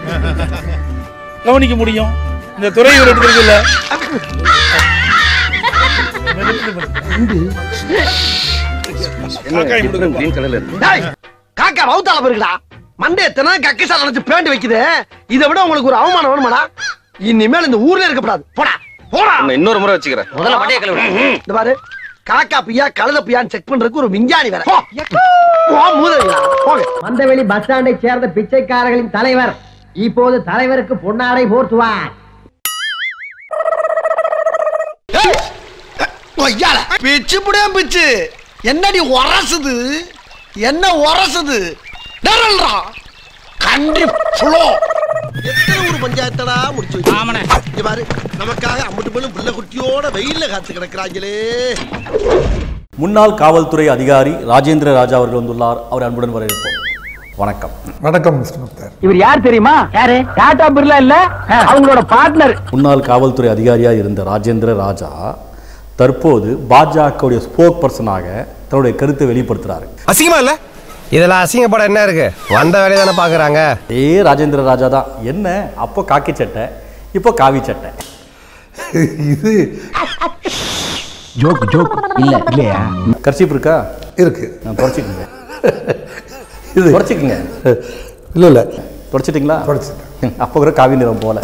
கவனிக்க முடியும் இந்த துறை ஒரு இடத்துல இல்ல டேய், காக்கா ரவுத்தால போயிருக்கடா மண்டே எத்தனை கக்கிசா நினைச்சு பேண்டு வைக்குது இதை விட உங்களுக்கு ஒரு அவமானம் வேணுமாடா இனிமேல் இந்த ஊர்ல இருக்கக்கூடாது போடா போடா இன்னொரு முறை வச்சுக்கிறேன் முதல்ல மண்டைய கழுவு இந்த பாரு காக்கா பியா கழுத பியான்னு செக் பண்றதுக்கு ஒரு விஞ்ஞானி வேற போ. போ, மூதேவிகளா, போங்க மந்தவெளி பஸ் ஸ்டாண்டை சேர்ந்த பிச்சைக்காரர்களின் தலைவர் இப்போது தலைவருக்கு பொன்னாடை போர்த்துவார் கொய்யால பிச்சு புடியா பிச்சு என்னடி உரசுது என்ன உரசுது டரல்ரா கன்றி புலோ எத்தனை ஊர் பஞ்சாயத்தடா முடிச்சு வச்சு ஆமாண்ணே. இங்க பாரு நமக்காக அம்பட்டு பேரும் பிள்ளை குட்டியோட வெயில்ல காத்து கிடக்குறாங்களே முன்னாள் காவல்துறை அதிகாரி ராஜேந்திர ராஜா அவர்கள் வந்துள்ளார் அவர் அன்புடன் வரவேற்போம் வணக்கம் வணக்கம் மிஸ்டர் முக்தார் இவர் யார் தெரியுமா யாரு டாடா பிர்லா இல்ல அவங்களோட பார்ட்னர் முன்னாள் காவல்துறை அதிகாரியாக இருந்த ராஜேந்திர ராஜா தற்போது பாஜகவுடைய ஸ்போக் பர்சனாக தன்னுடைய கருத்தை வெளிப்படுத்துறாரு அசிங்கமா இல்ல இதெல்லாம் அசிங்கப்பட என்ன இருக்கு வந்த வேலையை தானே பாக்குறாங்க அதே ராஜேந்திர ராஜா தான் என்ன அப்போ காக்கி சட்டை இப்போ காவி சட்டை இது ஜோக் ஜோக் இல்ல இல்லையா கர்ச்சிப் இருக்கா இருக்கு நான் தொடச்சிக்கங்க இது தொடச்சிக்கங்க இல்ல இல்ல தொடச்சிட்டிங்களா தொடச்சிட்டேன். அப்போ கூட காவி நிறம் போல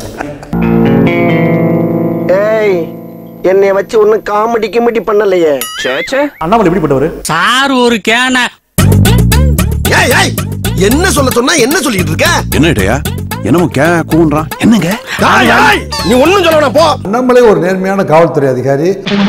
ஏய் என்னைய வச்சு ஒன்னும் காமெடி கிமெடி பண்ணலையே சேச்சே அண்ணாமலை எப்படிப்பட்டவர் சார் ஒரு கேன ஏய் ஏய் என்ன சொல்ல சொன்னா என்ன சொல்லிட்டு இருக்க என்னடையா என்னமோ கே கூன்றான் என்னங்க ஏய், ஏய், நீ ஒண்ணும் சொல்ல வேணாம் போ அண்ணாமலை ஒரு நேர்மையான காவல்துறை அதிகாரி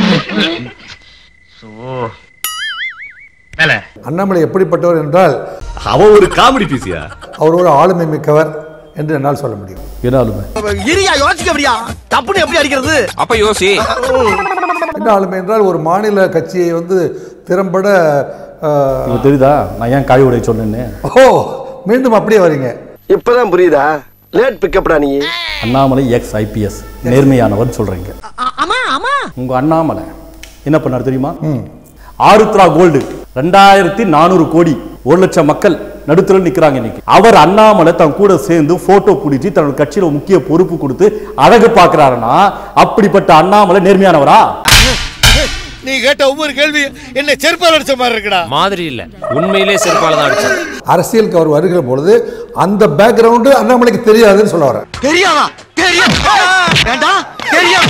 அண்ணாமலை எப்படிப்பட்டவர் என்றால் அவ ஒரு காமெடி பீசியா அவர் ஒரு ஆளுமை மிக்கவர் என்று என்னால் சொல்ல முடியும் ஏனாலுமே இரியா யோசிக்க அப்படியா தப்புன்னு எப்படி அடிக்கிறது அப்ப யோசி என்ன ஆளுமை என்றால் ஒரு மாநில கட்சியை வந்து திறம்பட ஆஹ், உங்களுக்கு தெரியுதா நான் ஏன் காவி உடைய சொன்னேன்னு ஓ மீண்டும் அப்படியே வரீங்க இப்பதான் புரியுதா லேட் பிக்கப்டா நீ அண்ணாமலை எக்ஸ் ஐபிஎஸ் நேர்மையானவர் சொல்றீங்க உங்க அண்ணாமலை என்ன பண்ணார் தெரியுமா ஆருத்ரா கோல்டு ரெண்டாயிரத்தி நானூறு கோடி ஒரு லட்சம் மக்கள் நடுத்தர நிக்கிறாங்க இன்னைக்கு அவர் அண்ணாமலை தன் கூட சேர்ந்து போட்டோ பிடிச்சி தன்னோட கட்சியில முக்கிய பொறுப்பு கொடுத்து அழகு பார்க்கறாருன்னா அப்படிப்பட்ட அண்ணாமலை நேர்மையானவரா நீ கேட்ட ஒவ்வொரு கேள்வி என்ன செருப்பால் அடிச்ச மாதிரி இருக்குடா மாதிரி இல்ல உண்மையிலே செருப்பால தான் அடிச்சது அரசியலுக்கு அவர் வருகிற பொழுது அந்த பேக்ரவுண்டு அண்ணாமலைக்கு தெரியாதுன்னு சொல்ல வரேன் தெரியாதா தெரியும் வேண்டாம் தெரியும்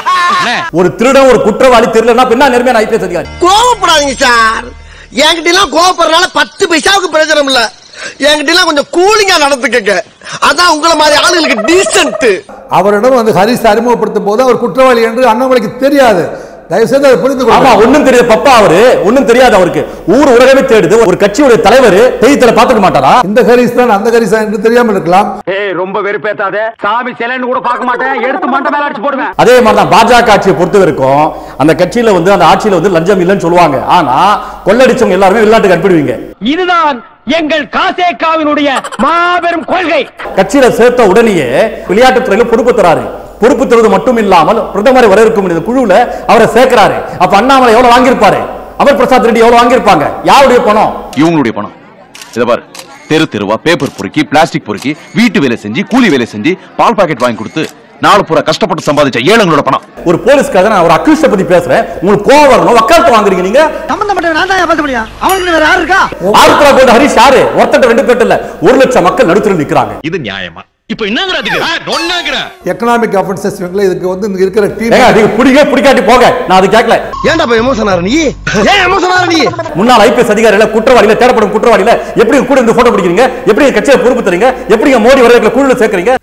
ஒரு திருடன் ஒரு குற்றவாளி தெரியலன்னா பின்னா நேர்மையான ஐபிஎஸ் அதிகாரி கோவப்படாதீங்க சார் என்கிட்ட எல்லாம் கோவப்படுறதுனால பத்து பைசாவுக்கு பிரயோஜனம் இல்ல என்கிட்ட எல்லாம் கொஞ்சம் கூலிங்கா நடந்துக்கங்க அதான் உங்களை மாதிரி ஆளுங்களுக்கு டீசென்ட் அவரிடம் வந்து ஹரிஸ் அறிமுகப்படுத்தும் போது அவர் குற்றவாளி என்று அண்ணாமலைக்கு தெரியாது தயவு செய்து அதை புரிந்து ஆமா கொள்ளுங்க ஒண்ணும் தெரியாது பப்பா அவரு ஒண்ணும் தெரியாது அவருக்கு ஊர் உலகமே தேடுது ஒரு கட்சியுடைய தலைவர் செய்தித்தல பாத்துக்க மாட்டாரா இந்த ஹரிஸ் தான் அந்த ஹரிஸா என்று தெரியாமல் இருக்கலாம் ஏய் ரொம்ப வெறுப்பேத்தாத சாமி சிலைன்னு கூட பார்க்க மாட்டேன் எடுத்து மண்டை மேல அடிச்சு போடுவேன் அதே மாதிரி தான் பாஜக ஆட்சியை பொறுத்த வரைக்கும் அந்த கட்சியில வந்து அந்த ஆட்சியில வந்து லஞ்சம் இல்லைன்னு சொல்லுவாங்க ஆனா கொள்ளடிச்சவங்க எல்லாருமே வெளிநாட்டுக்கு அனுப்பிடுவீங்க இதுதான் எங்கள் காசேகாவினுடைய மாபெரும் கொள்கை கட்சியில சேர்த்த உடனேயே விளையாட்டுத்துறையில பொறுப்பு தராரு பொறுப்பு தருவது மட்டும் இல்லாமல் பிரதமரை வரவேற்கும் இந்த குழுவுல அவரை சேர்க்கிறாரு அப்ப அண்ணாமலை எவ்வளவு வாங்கியிருப்பாரு அமர் பிரசாத் ரெட்டி எவ்வளவு வாங்கியிருப்பாங்க யாருடைய பணம் இவங்களுடைய பணம் இத பாரு தெரு தெருவா பேப்பர் பொறுக்கி பிளாஸ்டிக் பொறுக்கி வீட்டு வேலை செஞ்சு கூலி வேலை செஞ்சு பால் பாக்கெட் வாங்கி கொடுத்து நாலு பூரா கஷ்டப்பட்டு சம்பாதிச்ச ஏழைங்களோட பணம் ஒரு போலீஸ்காக நான் ஒரு அக்யூஸ்ட பத்தி பேசுறேன் உங்களுக்கு கோவம் வரணும் வக்காலத்து வாங்குறீங்க நீங்க சம்பந்தப்பட்ட நான் தான் பேச முடியும் அவனுக்கு வேற யாரு இருக்கா ஆருத்ரா கோல்டு ஹரிஷ் யாரு ஒருத்தட்ட ரெண்டு பேர்ட்ட இல்ல ஒரு லட்சம் மக்கள் நடுத்தர நிக்கிறாங்க இது நியாயமா இப்ப என்னங்கிறதுக்கு நொன்னாங்கிற எக்கனாமிக் அஃபென்சஸ் இவங்கள இதுக்கு வந்து இங்க இருக்கிற டீம் ஏங்க நீங்க பிடிக்க பிடிக்காட்டி போங்க நான் அது கேட்கல ஏன்டா போய் எமோஷன் ஆற நீ ஏன் எமோஷன் ஆற நீ முன்னாள் ஐபிஎஸ் அதிகாரில குற்றவாளியில தேடப்படும் குற்றவாளியில எப்படி கூட இருந்து போட்டோ பிடிக்கிறீங்க எப்படி கட்சியில பொறுப்பு தரீங்க எப்படி மோடி வரவேற்கிற குழுல சேர்க்கறீங்க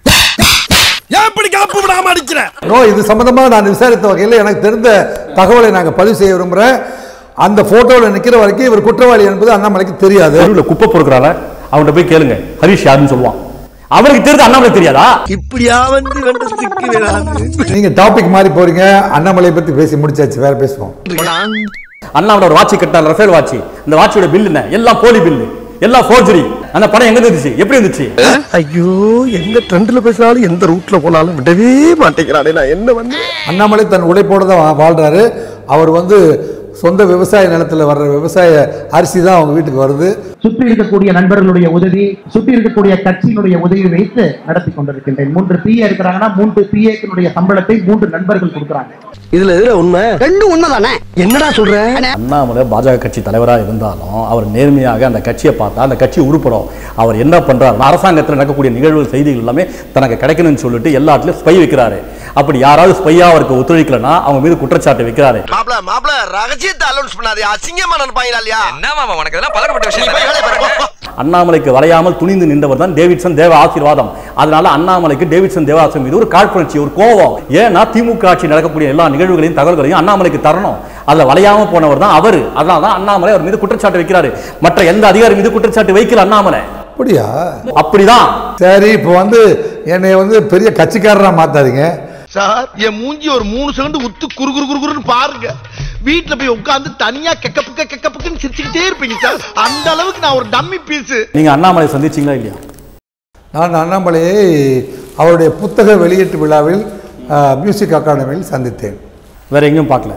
ஏன் இப்படி கலப்பு விடாம அடிக்கிற நோ இது சம்பந்தமா நான் விசாரித்த வகையில் எனக்கு தெரிந்த தகவலை நாங்க பதிவு செய்ய விரும்புறேன் அந்த போட்டோவில் நிக்கிற வரைக்கும் இவர் குற்றவாளி என்பது அண்ணாமலைக்கு தெரியாது தெருவுல குப்பை பொறுக்கிறால அவன்கிட்ட போய் கேளுங்க ஹரிஷ் யாருன்னு சொல்லுவான் அவருக்கு தெரியுது அண்ணாமலை தெரியாதா இப்படியா வந்து வந்து சிக்கு விடாது நீங்க டாபிக் மாறி போறீங்க அண்ணாமலை பத்தி பேசி முடிச்சாச்சு வேற பேசுவோம் அண்ணாவோட ஒரு வாட்சி கட்டினார் ரஃபேல் வாட்சி இந்த வாட்சியோட பில் என்ன எல்லாம் போலி பில்லு எல்லாம் ஃபோர்ஜரி அந்த பணம் எங்க இருந்துச்சு எப்படி இருந்துச்சு ஐயோ எந்த ட்ரெண்ட்ல பேசினாலும் எந்த ரூட்ல போனாலும் விடவே மாட்டேங்கிறானே நான் என்ன வந்து அண்ணாமலை தன் உழைப்போட தான் வா- வாழ்றாரு அவர் வந்து சொந்த விவசாய நிலத்துல வர்ற விவசாய அரிசி தான் அவங்க வீட்டுக்கு வருது சுற்றி இருக்கக்கூடிய நண்பர்களுடைய உதவி சுற்றி இருக்கக்கூடிய கட்சியினுடைய உதவி வைத்து நடத்தி கொண்டிருக்கின்றேன் மூன்று பிஏ இருக்கிறாங்கன்னா மூன்று பிஏக்களுடைய சம்பளத்தை மூன்று நண்பர்கள் கொடுக்குறாங்க இதுல எதுல உண்மை ரெண்டும் உண்மைதானே என்னடா சொல்ற அண்ணாமலை பாஜக கட்சி தலைவராக இருந்தாலும் அவர் நேர்மையாக அந்த கட்சியை பார்த்தா அந்த கட்சி உருப்படும் அவர் என்ன பண்றாரு அரசாங்கத்தில் நடக்கக்கூடிய நிகழ்வுகள் செய்திகள் எல்லாமே தனக்கு கிடைக்கணும்னு சொல்லிட்டு எல்லா இடத்துலயும் ஸ்பை வைக்கிறாரு அப்படி யாராவது ஸ்பையா அவருக்கு ஒத்துழைக்கலன்னா அவங்க மீது குற்றச்சாட்டு வைக்கிறாரு மாப்ள மாப்ள ரகசியத்தை அலௌன்ஸ் பண்ணாதே அசிங்கமா நினைப்பாங்களா இல்லையா என்ன மாமா உனக்கு இதெல்லாம் பழக்கப்பட்ட நீ விஷயம் போய் வேலையை பாரு, போ. அண்ணாமலைக்கு வளையாமல் துணிந்து நின்றவர் தான் டேவிட்சன் தேவ ஆசீர்வாதம் அதனால அண்ணாமலைக்கு டேவிட்சன் தேவாசம் மீது ஒரு காழ்ப்புணர்ச்சி ஒரு கோபம் ஏன்னா திமுக ஆட்சி நடக்கக்கூடிய எல்லா நிகழ்வுகளையும் தகவல்களையும் அண்ணாமலைக்கு தரணும் அதுல வளையாம போனவர் தான் அவர் அதனால தான் அண்ணாமலை அவர் மீது குற்றச்சாட்டு வைக்கிறாரு மற்ற எந்த அதிகாரி மீது குற்றச்சாட்டு வைக்கல அண்ணாமலை அப்படியா அப்படிதான் சரி இப்போ வந்து என்னை வந்து பெரிய கட்சிக்காரரா மாத்தாதீங்க சார் என் மூஞ்சி ஒரு மூணு செகண்ட் உத்து குறு குறு குறு குறுன்னு பாருங்க வீட்டுல போய் உட்கார்ந்து தனியா கெக்க புக்க கெக்க புக்கன்னு சிரிச்சுக்கிட்டே இருப்பீங்க சார் அந்த அளவுக்கு நான் ஒரு டம்மி பீஸ் நீங்க அண்ணாமலை சந்திச்சீங்களா இல்லையா நான் அண்ணாமலையை அவருடைய புத்தக வெளியீட்டு விழாவில் மியூசிக் அகாடமியில் சந்தித்தேன் வேற எங்கேயும் பார்க்கல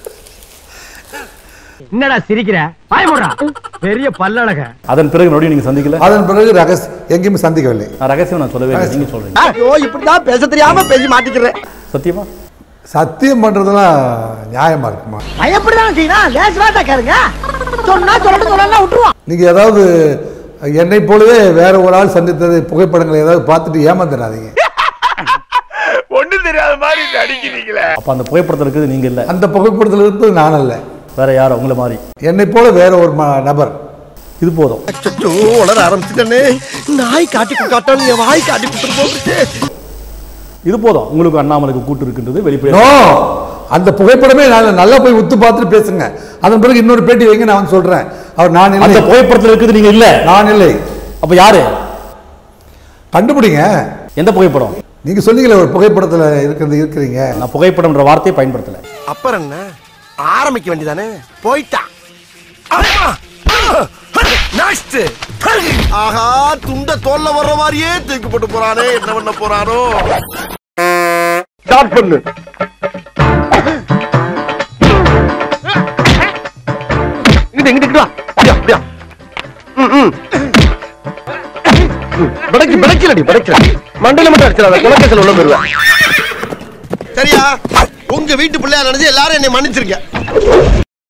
என்னடா சிரிக்கிற பயமுடா பெரிய பல்லழக அதன் பிறகு மறுபடியும் நீங்க சந்திக்கல அதன் பிறகு ரகஸ் எங்கேயுமே சந்திக்கவில்லை நான் ரகசியம் நான் சொல்லவே இல்லை நீங்க சொல்றீங்க ஐயோ இப்படிதான் பேச தெரியாம பேசி மாட்டிக்கிறேன் சத்தியமா சத்தியம் பண்றதெல்லாம் நியாயமா இருக்குமா பயப்படுதான் செய்யணும் லேசுவாட்டா கேளுங்க சொன்னா சொல்லட்டு சொல்லலாம் விட்டுருவான் நீங்க ஏதாவது என்னை போலவே வேற ஒரு ஆள் சந்தித்தது புகைப்படங்களை ஏதாவது பார்த்துட்டு ஏமாந்துடாதீங்க ஒண்ணும் தெரியாத மாதிரி நடிக்கிறீங்களே அப்ப அந்த புகைப்படத்தில் இருக்கிறது நீங்க இல்ல அந்த புகைப்படத்தில் இருப்பது நான் அல்ல வேற யார் உங்களை மாதிரி என்னை போல வேற ஒரு ம- நபர் இது போதும் அச்சோ உளர ஆரம்பிச்சுட்டேனே நாய் காட்டி காட்டான்னு என் வாய் காட்டி கொடுத்துட்டு போகுது இது போதும் உங்களுக்கு அண்ணாமலைக்கு கூட்டு இருக்கின்றது நோ வெளிப்படையா அந்த புகைப்படமே நான் நல்லா போய் உத்து பார்த்துட்டு பேசுங்க அதன் பிறகு இன்னொரு பேட்டி வைங்க நான் வந்து சொல்றேன் அவர் நான் அந்த இல்லை புகைப்படத்தில் இருக்குது நீங்க இல்ல நான் இல்லை அப்ப யாரு கண்டுபிடிங்க எந்த புகைப்படம் நீங்க சொன்னீங்களே ஒரு புகைப்படத்துல இருக்கிறது இருக்கிறீங்க நான் புகைப்படம்ன்ற வார்த்தையை பயன்படுத்தல அப்புறம் என்ன ஆரம்பிக்க வேண்டியதானே போயிட்டான் நெக்ஸ்ட் ஆஹா துண்ட தோல்ல வர்ற மாதிரியே தூக்கி போட்டு போறானே என்ன பண்ண போறானோ ஸ்டார்ட் பண்ணு இங்கிட்டு இங்கிட்டு வா அப்படியா அப்படியா ம், ம். ம், பிடைக்கு பிடைக்கலடி பிடைக்கல மண்டல மட்டும் அடிச்சிடாத குலக்கத்தில் உள்ள போயிருவேன் சரியா உங்க வீட்டு பிள்ளையா நினைச்சு எல்லாரும் என்னை மன்னிச்சிருக்க